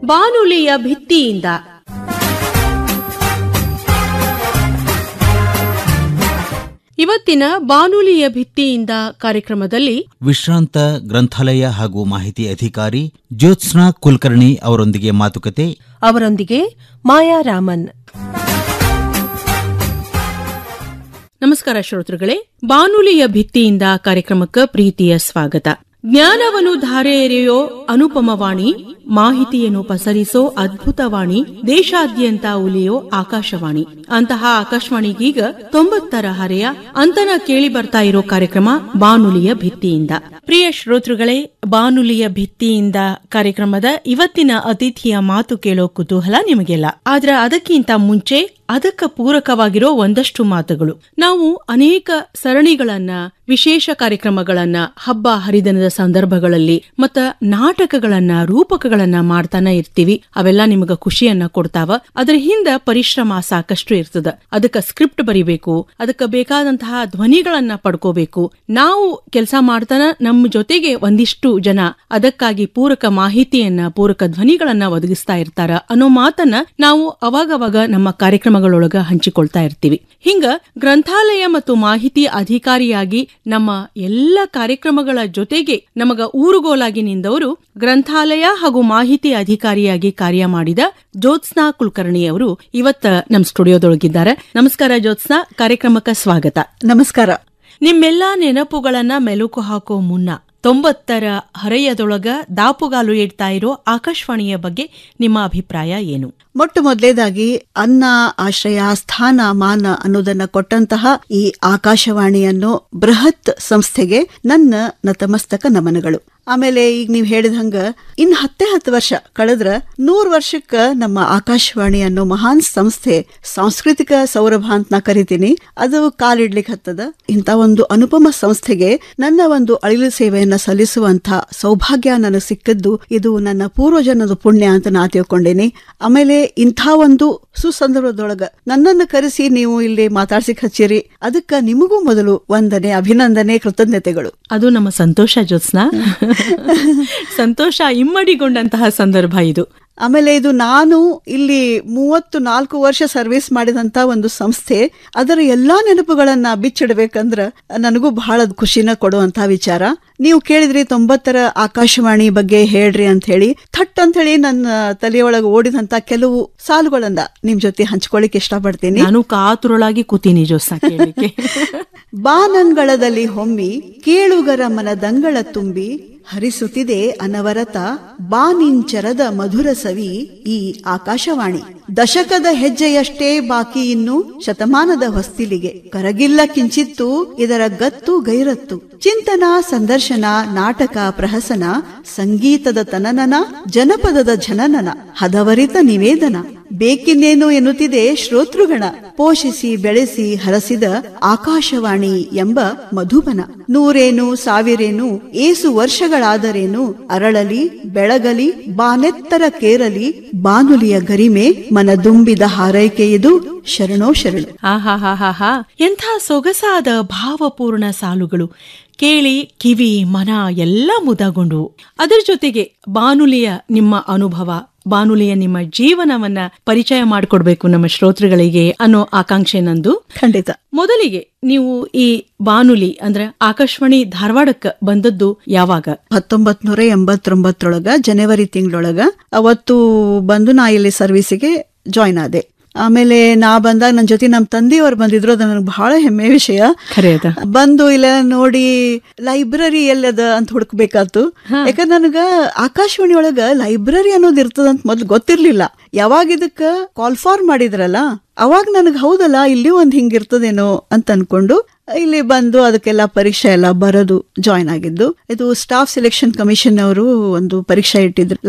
ಬಾನುಲಿಯ ಭಿತ್ತಿಯಿಂದ ಇವತ್ತಿನ ಬಾನುಲಿಯ ಭಿತ್ತಿಯಿಂದ ಕಾರ್ಯಕ್ರಮದಲ್ಲಿ ವಿಶ್ರಾಂತ ಗ್ರಂಥಾಲಯ ಹಾಗೂ ಮಾಹಿತಿ ಅಧಿಕಾರಿ ಜ್ಯೋತ್ಸ್ನಾ ಕುಲಕರ್ಣಿ ಅವರೊಂದಿಗೆ ಮಾತುಕತೆ ಅವರೊಂದಿಗೆ ಮಾಯಾ ರಾಮನ್ ನಮಸ್ಕಾರ ಶ್ರೋತೃಗಳೇ ಬಾನುಲಿಯ ಭಿತ್ತಿಯಿಂದ ಕಾರ್ಯಕ್ರಮಕ್ಕೆ ಪ್ರೀತಿಯ ಸ್ವಾಗತ ಜ್ಞಾನವನ್ನು ಧಾರೆ ಎರೆಯೋ ಅನುಪಮವಾಣಿ ಮಾಹಿತಿಯನ್ನು ಪಸರಿಸೋ ಅದ್ಭುತವಾಣಿ ದೇಶಾದ್ಯಂತ ಉಲಿಯೋ ಆಕಾಶವಾಣಿ ಅಂತಹ ಆಕಾಶವಾಣಿಗೀಗ ತೊಂಬತ್ತರ ಹರೆಯ ಅಂತನ ಕೇಳಿ ಬರ್ತಾ ಇರೋ ಕಾರ್ಯಕ್ರಮ ಬಾನುಲಿಯ ಭಿತ್ತಿಯಿಂದ ಪ್ರಿಯ ಶ್ರೋತೃಗಳೇ ಬಾನುಲಿಯ ಭಿತ್ತಿಯಿಂದ ಕಾರ್ಯಕ್ರಮದ ಇವತ್ತಿನ ಅತಿಥಿಯ ಮಾತು ಕೇಳೋ ಕುತೂಹಲ ನಿಮಗೆಲ್ಲ ಆದ್ರೆ ಅದಕ್ಕಿಂತ ಮುಂಚೆ ಅದಕ್ಕ ಪೂರಕವಾಗಿರೋ ಒಂದಷ್ಟು ಮಾತುಗಳು ನಾವು ಅನೇಕ ಸರಣಿಗಳನ್ನ ವಿಶೇಷ ಕಾರ್ಯಕ್ರಮಗಳನ್ನ ಹಬ್ಬ ಹರಿದಿನದ ಸಂದರ್ಭಗಳಲ್ಲಿ ಮತ್ತ ನಾಟಕಗಳನ್ನ ರೂಪಕಗಳನ್ನ ಮಾಡ್ತಾನ ಇರ್ತೀವಿ ಅವೆಲ್ಲ ನಿಮಗ ಖುಷಿಯನ್ನ ಕೊಡ್ತಾವ ಅದ್ರ ಹಿಂದ ಪರಿಶ್ರಮ ಸಾಕಷ್ಟು ಇರ್ತದ ಅದಕ್ಕ ಸ್ಕ್ರಿಪ್ಟ್ ಬರಿಬೇಕು ಅದಕ್ಕ ಬೇಕಾದಂತಹ ಧ್ವನಿಗಳನ್ನ ಪಡ್ಕೋಬೇಕು ನಾವು ಕೆಲಸ ಮಾಡ್ತಾನ ನಮ್ಮ ಜೊತೆಗೆ ಒಂದಿಷ್ಟು ಜನ ಅದಕ್ಕಾಗಿ ಪೂರಕ ಮಾಹಿತಿಯನ್ನ ಪೂರಕ ಧ್ವನಿಗಳನ್ನ ಒದಗಿಸ್ತಾ ಇರ್ತಾರ ಅನ್ನೋ ಮಾತನ್ನ ನಾವು ಅವಾಗವಾಗ ನಮ್ಮ ಕಾರ್ಯಕ್ರಮಗಳೊಳಗ ಹಂಚಿಕೊಳ್ತಾ ಇರ್ತೀವಿ ಹಿಂಗ ಗ್ರಂಥಾಲಯ ಮತ್ತು ಮಾಹಿತಿ ಅಧಿಕಾರಿಯಾಗಿ ನಮ್ಮ ಎಲ್ಲ ಕಾರ್ಯಕ್ರಮಗಳ ಜೊತೆಗೆ ನಮಗ ಊರುಗೋಲಾಗಿ ನಿಂದವರು ಗ್ರಂಥಾಲಯ ಹಾಗೂ ಮಾಹಿತಿ ಅಧಿಕಾರಿಯಾಗಿ ಕಾರ್ಯ ಮಾಡಿದ ಜ್ಯೋತ್ಸ್ನಾ ಕುಲಕರ್ಣಿ ಅವರು ಇವತ್ತ ನಮ್ಮ ಸ್ಟುಡಿಯೋದೊಳಗಿದ್ದಾರೆ ನಮಸ್ಕಾರ ಜ್ಯೋತ್ಸ್ನಾ ಕಾರ್ಯಕ್ರಮಕ್ಕೆ ಸ್ವಾಗತ ನಮಸ್ಕಾರ ನಿಮ್ಮೆಲ್ಲಾ ನೆನಪುಗಳನ್ನ ಮೆಲುಕು ಹಾಕೋ ಮುನ್ನ ತೊಂಬತ್ತರ ಹರೆಯದೊಳಗ ದಾಪುಗಾಲು ಇಡ್ತಾ ಇರೋ ಆಕಾಶವಾಣಿಯ ಬಗ್ಗೆ ನಿಮ್ಮ ಅಭಿಪ್ರಾಯ ಏನು ಮೊಟ್ಟ ಮೊದಲೇದಾಗಿ ಅನ್ನ ಆಶ್ರಯ ಸ್ಥಾನ ಮಾನ ಅನ್ನೋದನ್ನ ಕೊಟ್ಟಂತಹ ಈ ಆಕಾಶವಾಣಿಯನ್ನು ಬೃಹತ್ ಸಂಸ್ಥೆಗೆ ನನ್ನ ನತಮಸ್ತಕ ನಮನಗಳು ಆಮೇಲೆ ಈಗ ನೀವ್ ಹೇಳಿದಂಗ ಇನ್ ಹತ್ತೇ ಹತ್ತು ವರ್ಷ ಕಳೆದ್ರ ನೂರ್ ವರ್ಷಕ್ಕ ನಮ್ಮ ಆಕಾಶವಾಣಿ ಅನ್ನೋ ಮಹಾನ್ ಸಂಸ್ಥೆ ಸಾಂಸ್ಕೃತಿಕ ಸೌರಭ ಅಂತ ನಾ ಕರಿತೀನಿ ಅದು ಕಾಲಿಡ್ಲಿಕ್ಕೆ ಹತ್ತದ ಇಂಥ ಒಂದು ಅನುಪಮ ಸಂಸ್ಥೆಗೆ ನನ್ನ ಒಂದು ಅಳಿಲು ಸೇವೆಯನ್ನ ಸಲ್ಲಿಸುವಂತ ಸೌಭಾಗ್ಯ ನನಗೆ ಸಿಕ್ಕದ್ದು ಇದು ನನ್ನ ಪೂರ್ವಜನದ ಪುಣ್ಯ ಅಂತ ನಾ ತಿಳ್ಕೊಂಡೇನಿ ಆಮೇಲೆ ಇಂಥ ಒಂದು ಸುಸಂದರ್ಭದೊಳಗ ನನ್ನನ್ನು ಕರೆಸಿ ನೀವು ಇಲ್ಲಿ ಮಾತಾಡ್ಸಿಕ್ ಹಚ್ಚಿರಿ ಅದಕ್ಕ ನಿಮಗೂ ಮೊದಲು ವಂದನೆ ಅಭಿನಂದನೆ ಕೃತಜ್ಞತೆಗಳು ಅದು ನಮ್ಮ ಸಂತೋಷ ಜ್ಯೋತ್ಸ್ನಾ ಸಂತೋಷ ಇಮ್ಮಡಿಗೊಂಡಂತಹ ಸಂದರ್ಭ ಇದು ಆಮೇಲೆ ಇದು ನಾನು ಇಲ್ಲಿ ಮೂವತ್ತು ನಾಲ್ಕು ವರ್ಷ ಸರ್ವಿಸ್ ಮಾಡಿದಂತ ಒಂದು ಸಂಸ್ಥೆ ಅದರ ಎಲ್ಲಾ ನೆನಪುಗಳನ್ನ ಬಿಚ್ಚಿಡ್ಬೇಕಂದ್ರ ನನಗೂ ಬಹಳ ಖುಷಿನ ಕೊಡುವಂತ ವಿಚಾರ ನೀವು ಕೇಳಿದ್ರಿ ತೊಂಬತ್ತರ ಆಕಾಶವಾಣಿ ಬಗ್ಗೆ ಹೇಳ್ರಿ ಅಂತ ಹೇಳಿ ಥಟ್ ಅಂತ ಹೇಳಿ ನನ್ನ ತಲೆಯೊಳಗೆ ಓಡಿದಂತ ಕೆಲವು ಸಾಲುಗಳನ್ನ ನಿಮ್ ಜೊತೆ ಹಂಚ್ಕೊಳ್ಳಿಕ್ ಇಷ್ಟಪಡ್ತೀನಿ ನಾನು ಕಾತುರಳಾಗಿ ಕೂತೀನಿ ಜ್ಯೋತ್ಸ್ನಾ ಕೇಳಲಿಕ್ಕೆ ಬಾನಂಗಳದಲ್ಲಿ ಹೊಮ್ಮಿ ಕೇಳುಗರ ಮನದಂಗಳ ತುಂಬಿ ಹರಿಸುತ್ತಿದೆ ಅನವರತ ಬಾನಿಂಚರದ ಮಧುರ ಸವಿ ಈ ಆಕಾಶವಾಣಿ ದಶಕದ ಹೆಜ್ಜೆಯಷ್ಟೇ ಬಾಕಿ ಇನ್ನು ಶತಮಾನದ ಹೊಸ್ತಿಲಿಗೆ ಕರಗಿಲ್ಲ ಕಿಂಚಿತ್ತು ಇದರ ಗತ್ತು ಗೈರತ್ತು ಚಿಂತನ ಸಂದರ್ಶನ ನಾಟಕ ಪ್ರಹಸನ ಸಂಗೀತದ ತನನನ ಜನಪದದ ಜನನನ ಹದವರಿತ ನಿವೇದನ ಬೇಕಿನ್ನೇನು ಎನ್ನುತ್ತಿದೆ ಶ್ರೋತೃಗಣ ಪೋಷಿಸಿ ಬೆಳೆಸಿ ಹರಸಿದ ಆಕಾಶವಾಣಿ ಎಂಬ ಮಧುಬನ ನೂರೇನು ಸಾವಿರೇನು ಏಸು ವರ್ಷಗಳಾದರೇನು ಅರಳಲಿ ಬೆಳಗಲಿ ಬಾನೆತ್ತರ ಕೇರಲಿ ಬಾನುಲಿಯ ಗರಿಮೆ ಮನದುಂಬಿದ ಹಾರೈಕೆ ಇದು ಶರಣೋ ಶರಣು ಆಹಾಹಾಹಾ ಎಂಥ ಸೊಗಸಾದ ಭಾವಪೂರ್ಣ ಸಾಲುಗಳು ಕೇಳಿ ಕಿವಿ ಮನ ಎಲ್ಲ ಮುದಗೊಂಡು ಅದರ ಜೊತೆಗೆ ಬಾನುಲಿಯ ನಿಮ್ಮ ಅನುಭವ ಬಾನುಲಿಯ ನಿಮ್ಮ ಜೀವನವನ್ನ ಪರಿಚಯ ಮಾಡಿಕೊಡ್ಬೇಕು ನಮ್ಮ ಶ್ರೋತೃಗಳಿಗೆ ಅನ್ನೋ ಆಕಾಂಕ್ಷೆ ನಂದು ಖಂಡಿತ ಮೊದಲಿಗೆ ನೀವು ಈ ಬಾನುಲಿ ಅಂದ್ರೆ ಆಕಾಶವಾಣಿ ಧಾರವಾಡಕ್ಕೆ ಬಂದದ್ದು ಯಾವಾಗ ಹತ್ತೊಂಬತ್ ನೂರ ಎಂಬತ್ತೊಂಬತ್ತರೊಳಗ ಜನವರಿ ತಿಂಗಳೊಳಗ ಅವತ್ತು ಬಂದು ನಾ ಇಲ್ಲಿ ಸರ್ವಿಸಿಗೆ ಜಾಯ್ನ್ ಆದೆ ಆಮೇಲೆ ನಾ ಬಂದಾಗ ನನ್ನ ಜೊತೆ ನಮ್ಮ ತಂದೆಯವರು ಬಂದಿದ್ರು ಅದು ನನಗೆ ಬಹಳ ಹೆಮ್ಮೆ ವಿಷಯ ಖರೆ ಅದ ಬಂದು ಇಲ್ಲ ನೋಡಿ ಲೈಬ್ರರಿ ಎಲ್ಲದ ಅಂತ ಹುಡುಕ್ಬೇಕಾತು ಯಾಕಂದ್ರೆ ನನಗ ಆಕಾಶವಾಣಿ ಒಳಗ ಲೈಬ್ರರಿ ಅನ್ನೋದು ಇರ್ತದಂತ ಮೊದ್ಲು ಗೊತ್ತಿರ್ಲಿಲ್ಲ ಯಾವಾಗ ಇದಕ್ಕ ಕಾಲ್ ಫಾರ್ ಮಾಡಿದ್ರಲ್ಲ ಅವಾಗ ನನಗೆ ಹೌದಲ್ಲ ಇಲ್ಲಿ ಒಂದ್ ಹಿಂಗಿರ್ತದೇನೋ ಅಂತ ಅನ್ಕೊಂಡು ಇಲ್ಲಿ ಬಂದು ಅದಕ್ಕೆಲ್ಲ ಪರೀಕ್ಷೆ ಎಲ್ಲ ಬರೋದು ಜಾಯ್ನ್ ಆಗಿದ್ದು ಇದು ಸ್ಟಾಫ್ ಸೆಲೆಕ್ಷನ್ ಕಮಿಷನ್ ಅವರು ಒಂದು ಪರೀಕ್ಷೆ ಇಟ್ಟಿದ್ರು